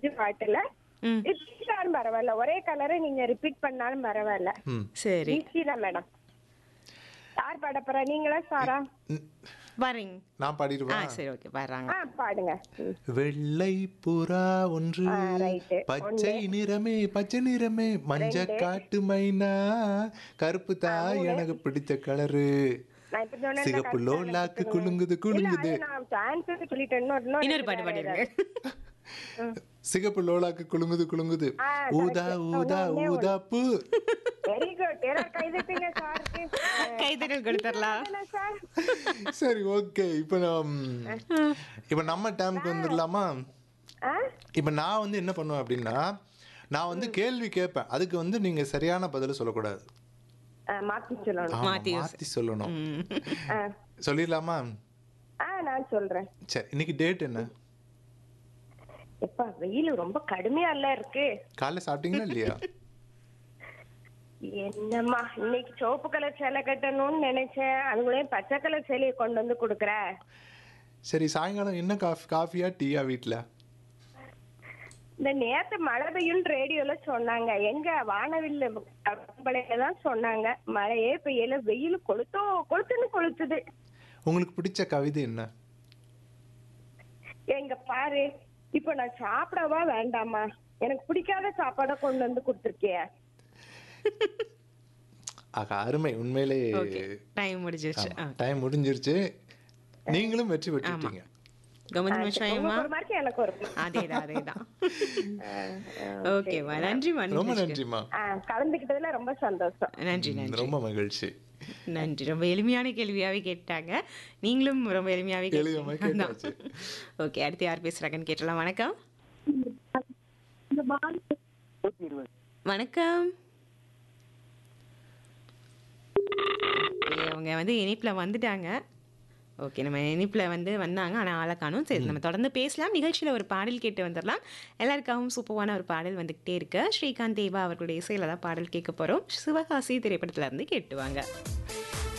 அஞ்சு பாட்டுல ம் ரிப்பீட்டாலும் பரவாயில்ல ஒரே கலரை நீங்க ரிப்பீட் பண்ணாலும் பரவாயில்ல ம் சரி ஈஸி தான் மேடம் யார் பாட போறா நீங்களா சாரா ம். வரீங்க நான் ஆ பாடிடுவா சரி ஓகே வர்றாங்க ஆ பாடுங்க ம். வெள்ளை புறா ஒன்று ஆ, right. பச்சை நிறமே பச்சை நிறமே மஞ்ச காட்டு மைனா கருப்பு தான் எனக்கு பிடிச்ச கலரு நான் இப்ப சொன்னேன்ல, சிகப்பு correct ஆ லோலாக்கு எனக்கு குலுங்குது இல்ல, குலுங்குது அது நான் answer சொல்லிட்டேன். இன்னொரு- இன்னொரு இன்னொரு பாட்டு வேற பாடிருங்க சிகப்பு லோலாக்கு குலுங்குது குலுங்குது ஆ, ஊதா correct. ஊதா ஒண்ணே ஒண்ணு. ஊதா பூ வெரி குட் எல்லாரும் கை தட்டுங்க சாருக்கு கைத்தட்டல் கொடுத்துடலாம் சார் சரி ஓகே இப்போ நாம் இப்போ நம்ம டைமுக்கு வந்துடலாமா ஆ இப்போ நான் வந்து என்ன பண்ணுவேன் அப்படின்னா நான் வந்து கேள்வி கேட்பேன் அதுக்கு வந்து நீங்க சரியான பதில் சொல்லக்கூடாது ஆ, மாத்தி சொல்லணும் ஆமா, மாத்தி யோசி. மாத்தி சொல்லணும் ம். ஆ. சொல்லிடலாமா ஆ நான் சொல்றேன் சரி இன்னைக்கு டேட் என்ன எப்பா வெயில் ரொம்ப கடுமையா இல்ல இருக்கு காலைல சாப்பிட்டீங்களா இல்லையா என்னம்மா இன்னைக்கு சிவப்பு கலர் சேலை கட்டணும்னு நினைச்சேன் அதுங்களையும் பச்சை கலர் சேலையை கொண்டு வந்து கொடுக்குற சரி சாயங்காலம் என்ன காஃபி காஃபியா டீயா வீட்டில் இந்த நேத்து மழை பெய்யும்னு ரேடியோல சொன்னாங்க எங்க வானவில்ல கம்பளையில தான் சொன்னாங்க மழையே பெய்யல வெயில் கொளுத்தோ கொளுத்துன்னு கொளுத்துது உங்களுக்கு பிடிச்ச கவிதை என்ன எங்க பாரு இப்ப நான் சாப்பிடவா வேண்டாமா எனக்கு பிடிக்காத சாப்பாடை கொண்டு வந்து கொடுத்துருக்கிய ஆகா அருமை உண்மையிலே ஓகே டைம் முடிஞ்சிருச்சு ஆ. டைம் முடிஞ்சிருச்சு நீங்களும் வெற்றி பெற்றுட்டீங்க கவனம் வச்சாயம்மா உங்களுக்கு ஒரு மாதிரி எனக்கு ஒரு அதேதான் அதேதான் ஓகேம்மா நன்றிம்மா ரொம்ப நிகழ்ச்சிக்கு. நன்றிம்மா ஆ, கலந்துக்கிட்டதுல ரொம்ப சந்தோஷம் நன்றி நன்றி ரொம்ப மகிழ்ச்சி நன்றி ரொம்ப எளிமையான கேள்வியாவே கேட்டாங்க நீங்களும் ரொம்ப எளிமையாவே எளிமையா கேட்டீங்க. கேட்டாச்சு. ஓகே அடுத்து யார் பேசுறாங்கன்னு கேட்டலாம் வணக்கம் வணக்கம் Okay, அவங்க வந்து இனிப்புல வந்துட்டாங்க ஓகே நம்ம இனிப்பில் வந்து வந்தாங்க ஆனால் ஆளை காணும் சரி நம்ம தொடர்ந்து பேசலாம் நிகழ்ச்சியில் ஒரு பாடல் கேட்டு வந்துடலாம் எல்லாருக்காகவும் சூப்பரான ஒரு பாடல் வந்துக்கிட்டே இருக்கு ஸ்ரீகாந்த் தேவா அவர்களுடைய இசையில் தான் பாடல் கேட்க போகிறோம் சிவகாசி திரைப்படத்துல இருந்து கேட்டுவாங்க